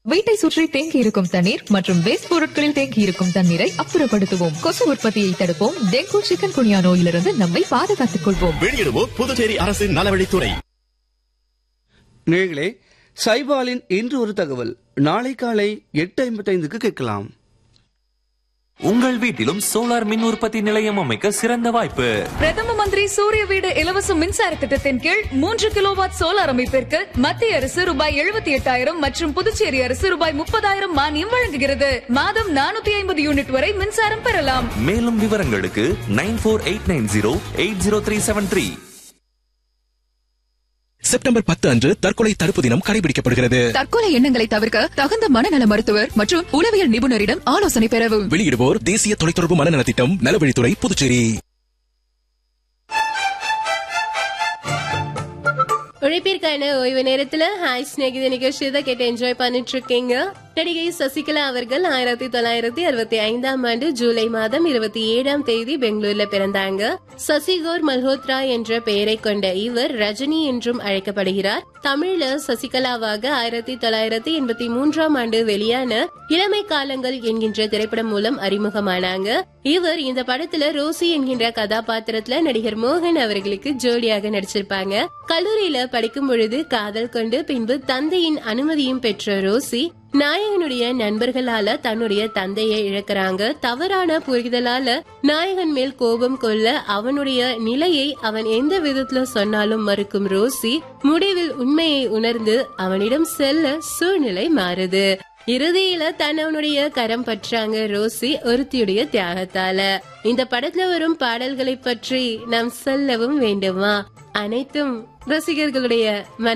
வீட்டை சுற்றி தேங்கி இருக்கும் தண்ணீர் மற்றும் வேஸ்ட் பொருட்களில் தேங்கி இருக்கும் தண்ணீரை அப்புறப்படுத்துவோம் கொசு உற்பத்தியை தடுப்போம் டெங்கு சிக்கன் குனியா நோயிலிருந்து நம்மை பாதுகாத்துக் கொள்வோம் வெளியிடுவோம் புதுச்சேரி அரசின் நலவழித்துறை நேர்களே சைபாலின் இன்று ஒரு தகவல் நாளை காலை எட்டு ஐம்பத்தைந்துக்கு கேட்கலாம் உங்கள் வீட்டிலும் சோலார் மின் உற்பத்தி நிலையம் அமைக்க சிறந்த வாய்ப்பு பிரதம மந்திரி சூரிய வீடு இலவச மின்சார திட்டத்தின் கீழ் மூன்று கிலோவாட் சோலார் அமைப்பிற்கு மத்திய அரசு ரூபாய் எழுபத்தி எட்டாயிரம் மற்றும் புதுச்சேரி அரசு ரூபாய் முப்பதாயிரம் மானியம் வழங்குகிறது மாதம் நானூத்தி ஐம்பது யூனிட் வரை மின்சாரம் பெறலாம் மேலும் விவரங்களுக்கு nine four eight nine zero eight zero three seven three September பத்து அன்று தற்கொலை தடுப்பு தினம் கடைபிடிக்கப்படுகிறது தற்கொலை எண்ணங்களை தவிர்க்க தகுந்த மனநல மருத்துவர் மற்றும் உளவியல் நிபுணரிடம் ஆலோசனை பெறவும் வெளியிடுவோர் தேசிய தொலைத்தொடர்பு மனநலத் திட்டம் நலவழித்துறை புதுச்சேரி உழைப்பிற்கான ஓய்வு நேரத்துல ஹாய் ஸ்நேகித நிகழ்ச்சியை தான் கேட்டு என்ஜாய் பண்ணிட்டு இருக்கீங்க நடிகை சசிகலா அவர்கள் ஆயிரத்தி தொள்ளாயிரத்தி அறுபத்தி ஐந்தாம் ஆண்டு ஜூலை மாதம் இருபத்தி ஏழாம் தேதி பெங்களூர்ல பிறந்தாங்க சசிகோர் மல்ஹோத்ரா என்ற பெயரை கொண்ட இவர் ரஜினி என்றும் அழைக்கப்படுகிறார் தமிழ்ல சசிகலாவாக ஆயிரத்தி தொள்ளாயிரத்தி எண்பத்தி மூன்றாம் ஆண்டு வெளியான இளமை காலங்கள் என்கின்ற திரைப்படம் மூலம் அறிமுகமானாங்க இவர் இந்த படத்துல ரோசி என்கின்ற கதாபாத்திரத்துல நடிகர் மோகன் அவர்களுக்கு ஜோடியாக நடிச்சிருப்பாங்க கல்லூரியில படிக்கும் பொழுது காதல் கொண்டு பின்பு தந்தையின் அனுமதியும் பெற்ற ரோசி நாயகனுடைய நண்பர்களால தன்னுடைய தந்தையை இழக்கிறாங்க தவறான புரிதலால நாயகன் மேல் கோபம் கொள்ள அவனுடைய நிலையை அவன் எந்த விதத்துல சொன்னாலும் மறுக்கும் ரோசி முடிவில் உண்மையை உணர்ந்து அவனிடம் செல்ல சூழ்நிலை மாறுது இறுதியில தன்னவனுடைய கரம் பற்றாங்க ரோசி ஒருத்தியுடைய தியாகத்தால இந்த படத்துல வரும் பாடல்களை பற்றி நாம் சொல்லவும் வேண்டுமா அனைத்தும் ரசிகர்களுடைய மன